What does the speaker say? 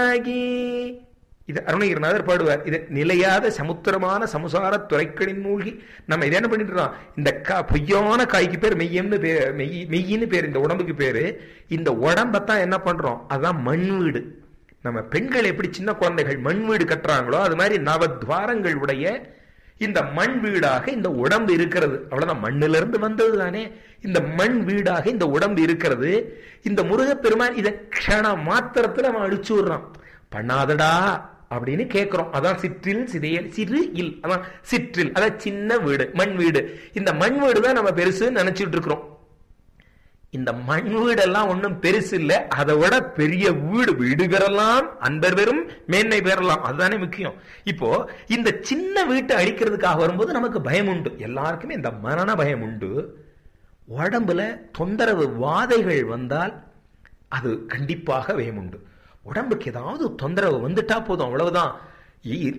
உண்டாகி இது அருணகிரிநாதர் பாடுவார் இது நிலையாத சமுத்திரமான சமுசார துறைக்களின் மூழ்கி நம்ம இதை என்ன பண்ணிட்டு இருக்கோம் இந்த கா பொய்யான காய்க்கு பேர் மெய்யம்னு பேர் மெய் மெய்யின்னு பேர் இந்த உடம்புக்கு பேரு இந்த உடம்பத்தான் என்ன பண்றோம் அதுதான் மண் வீடு நம்ம பெண்கள் எப்படி சின்ன குழந்தைகள் மண் வீடு கட்டுறாங்களோ அது மாதிரி நவத்வாரங்கள் உடைய இந்த மண் வீடாக இந்த உடம்பு இருக்கிறது அவ்வளவுதான் மண்ணில இருந்து வந்தது தானே இந்த மண் வீடாக இந்த உடம்பு இருக்கிறது இந்த முருகப்பெருமான் இதை க்ஷண மாத்திரத்துல அவன் அழிச்சு விடுறான் பண்ணாதடா அப்படின்னு கேட்கிறோம் அதான் சிற்றில் சிதையல் சிறு இல் அதான் சிற்றில் அதான் சின்ன வீடு மண் வீடு இந்த மண் வீடு தான் நம்ம பெருசுன்னு நினைச்சிட்டு இருக்கிறோம் இந்த மண் வீடெல்லாம் ஒன்றும் பெருசு இல்ல அதை விட பெரிய வீடு வீடு பெறலாம் அன்பர் பெறும் மேன்மை பெறலாம் அதுதானே முக்கியம் இப்போ இந்த சின்ன வீட்டை அடிக்கிறதுக்காக வரும்போது நமக்கு பயம் உண்டு எல்லாருக்குமே இந்த மரண பயம் உண்டு உடம்புல தொந்தரவு வாதைகள் வந்தால் அது கண்டிப்பாக பயம் உண்டு உடம்புக்கு ஏதாவது தொந்தரவு வந்துட்டா போதும் அவ்வளவுதான் இ-